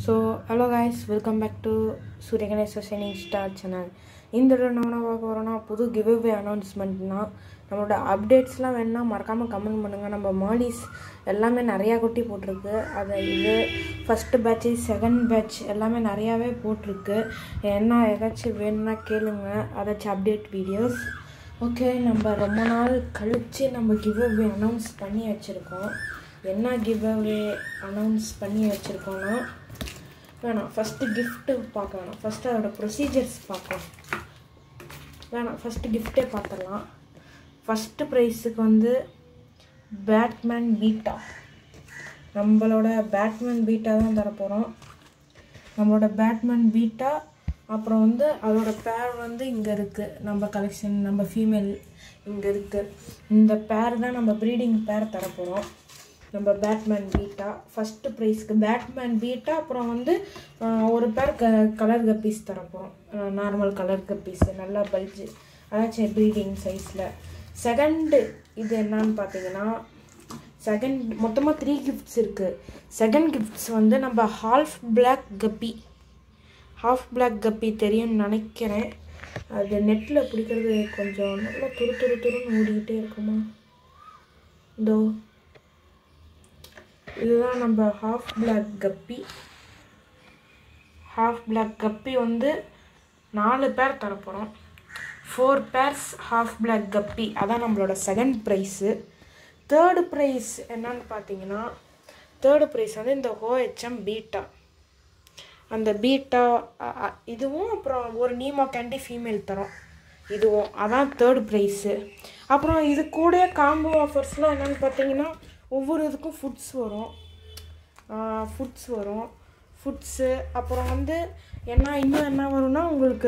so hello guys welcome back to Surya Ganesha signing star channel இந்த தடவை நம்ம என்ன பார்க்க போகிறோம்னா புது கிவ்அவே அனௌன்ஸ்மெண்ட்னா நம்மளோட அப்டேட்ஸ்லாம் வேணால் மறக்காமல் கமெண்ட் பண்ணுங்கள் நம்ம மாலிஸ் எல்லாமே நிறையா கொட்டி போட்டிருக்கு அதை இது ஃபஸ்ட்டு பேட்ச்சு செகண்ட் பேட்ச் எல்லாமே நிறையாவே போட்டிருக்கு என்ன ஏதாச்சும் வேணும்னா கேளுங்க அதாச்சும் அப்டேட் வீடியோஸ் ஓகே நம்ம ரொம்ப நாள் கழித்து நம்ம கிவ்அவே அனௌன்ஸ் பண்ணி வச்சுருக்கோம் என்ன கிவ்அவே அனௌன்ஸ் பண்ணி வச்சுருக்கோன்னா வேணாம் ஃபஸ்ட்டு கிஃப்ட்டு பார்க்க வேணாம் ஃபஸ்ட்டு அதோட ப்ரொசீஜர்ஸ் பார்க்கலாம் வேணாம் ஃபஸ்ட்டு கிஃப்ட்டே பார்த்துடலாம் ஃபஸ்ட்டு ப்ரைஸுக்கு வந்து பேட்மேன் பீட்டா நம்மளோட பேட்மேன் பீட்டா தான் தரப்போகிறோம் நம்மளோட பேட்மேன் பீட்டா அப்புறம் வந்து அதோட பேர் வந்து இங்கே இருக்குது நம்ம கலெக்ஷன் நம்ம ஃபீமேல் இங்கே இருக்குது இந்த பேர் தான் நம்ம ப்ரீடிங் பேர் தரப்போகிறோம் நம்ம பேட்மேன் பீட்டா ஃபஸ்ட்டு ப்ரைஸ்க்கு பேட்மேன் பீட்டா அப்புறம் வந்து ஆஹ், ஒரு பேர் க கலர் கப்பீஸ் தரப்போகிறோம் நார்மல் கலர் கப்பீஸ் நல்லா பல்ஜு அதாச்சும் ப்ரீடிங் சைஸில் செகண்டு இது என்னன்னு பார்த்தீங்கன்னா செகண்ட் மொத்தமாக த்ரீ கிஃப்ட்ஸ் இருக்குது செகண்ட் கிஃப்ட்ஸ் வந்து நம்ம half black guppy half black guppy தெரியும்னு நினைக்கிறேன் அது நெட்டில் பிடிக்கிறது கொஞ்சம் நல்லா துரு துரு துருன்னு ஓடிக்கிட்டே இருக்குமா இதோ இதுதான் நம்ம half black guppy half black guppy வந்து நாலு பேர் தரப்போகிறோம் four pairs half black guppy அதான் நம்மளோட செகண்ட் ப்ரைஸு தேர்டு ப்ரைஸ் என்னன்னு பார்த்தீங்கன்னா தேர்டு ப்ரைஸ் வந்து இந்த ஹோஹெச்எம் பீட்டா அந்த பீட்டா அ- அ- இதுவும் அப்புறம் ஒரு நீமோ கேண்டி ஃபீமேல் தரோம் இதுவும் அதான் தேர்ட் ப்ரைஸு அப்புறம் இது கூட காம்போ ஆஃபர்ஸ்லாம் என்னென்னு பார்த்தீங்கன்னா ஒவ்வொரு இதுக்கும் ஃபுட்ஸ் வரும் ஃபுட்ஸ் வரும் ஃபுட்ஸு அப்புறம் வந்து என்ன இன்னும் என்ன வரும்னா உங்களுக்கு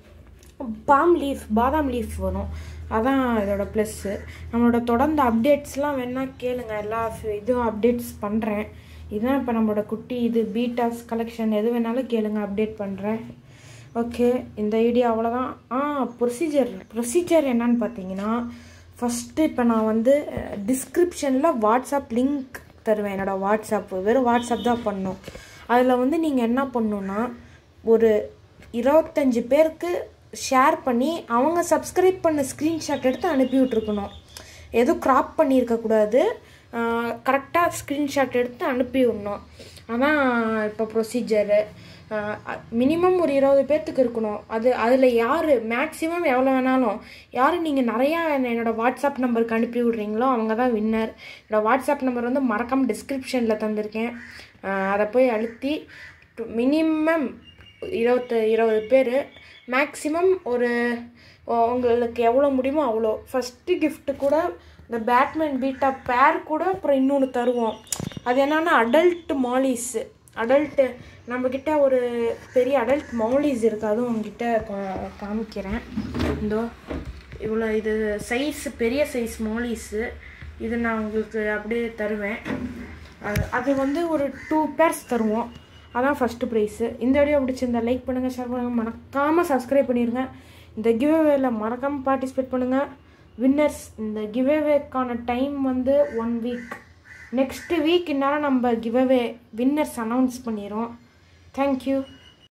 பாம் லீஃப் பாதாம் லீஃப் வரும் அதான் இதோட ப்ளஸ்ஸு நம்மளோட தொடர்ந்து அப்டேட்ஸ்லாம் வேணால் கேளுங்க எல்லா ஃப- இதுவும் அப்டேட்ஸ் பண்ணுறேன் இதுதான் இப்போ நம்மளோட குட்டி இது பீட்டாஸ் கலெக்ஷன் எது வேணாலும் கேளுங்க அப்டேட் பண்ணுறேன் ஓகே இந்த ஐடியா அவ்வளோதான் ஆ ப்ரொசீஜர் ப்ரொசீஜர் என்னன்னு பார்த்தீங்கன்னா ஃபஸ்ட்டு இப்போ நான் வந்து டிஸ்கிரிப்ஷனில் வாட்ஸ்அப் லிங்க் தருவேன் என்னோடய வாட்ஸ்அப் வெறும் வாட்ஸ்அப் தான் பண்ணும் அதில் வந்து நீங்கள் என்ன பண்ணணுன்னா ஒரு இருபத்தஞ்சு பேருக்கு ஷேர் பண்ணி அவங்க சப்ஸ்கிரைப் பண்ண ஸ்க்ரீன்ஷாட் எடுத்து அனுப்பி விட்ருக்கணும் எதுவும் க்ராப் பண்ணியிருக்கக்கூடாது கரெக்டாக ஸ்க்ரீன்ஷாட் எடுத்து அனுப்பி விடணும் அதான் இப்போ ப்ரொசீஜரு மினிமம் ஒரு இருபது பேர்த்துக்கு இருக்கணும் அது அதில் யார் மேக்ஸிமம் எவ்வளோ வேணாலும் யார் நீங்கள் நிறையா என்னோடய வாட்ஸ்அப் நம்பருக்கு அனுப்பி விட்றீங்களோ அவங்க தான் வின்னர் என்னோடய வாட்ஸ்அப் நம்பர் வந்து மறக்காம டிஸ்கிரிப்ஷனில் தந்திருக்கேன் அஹ் அதை போய் அழுத்தி மினிமம் இருபத்து இருபது பேர் மேக்ஸிமம் ஒரு உ- உங்களுக்கு எவ்வளோ முடியுமோ அவ்வளோ ஃபஸ்ட்டு கிஃப்ட்டு கூட இந்த பேட்மேன் பீட்டா பேர் கூட அப்புறம் இன்னொன்று தருவோம் அது என்னன்னா அடல்ட் மாலிஸு அடல்ட்டு நம்மக்கிட்ட ஒரு பெரிய அடல்ட் மௌலிஸ் இருக்குது அதுவும் உங்ககிட்ட கா- காமிக்கிறேன் இந்தோ இவ்வளோ இது சைஸ் பெரிய சைஸ் மோலிஸு இது நான் உங்களுக்கு அப்படியே தருவேன் அது அது வந்து ஒரு டூ பேர்ஸ் தருவோம் அதான் ஃபஸ்ட்டு ப்ரைஸு இந்த வீடியோ பிடிச்சிருந்தா லைக் பண்ணுங்கள் ஷேர் பண்ணுங்கள் மறக்காமல் சப்ஸ்கிரைப் பண்ணிடுங்க இந்த கிவ்அவேல மறக்காமல் பார்ட்டிசிபேட் பண்ணுங்கள் வின்னர்ஸ் இந்த கிவ்அவேக்கான டைம் வந்து ஒன் வீக் நெக்ஸ்ட் வீக் இந்நேரம் நம்ம கிவ்அவே வின்னர்ஸ் அனௌன்ஸ் பண்ணிடுறோம் தேங்க்யூ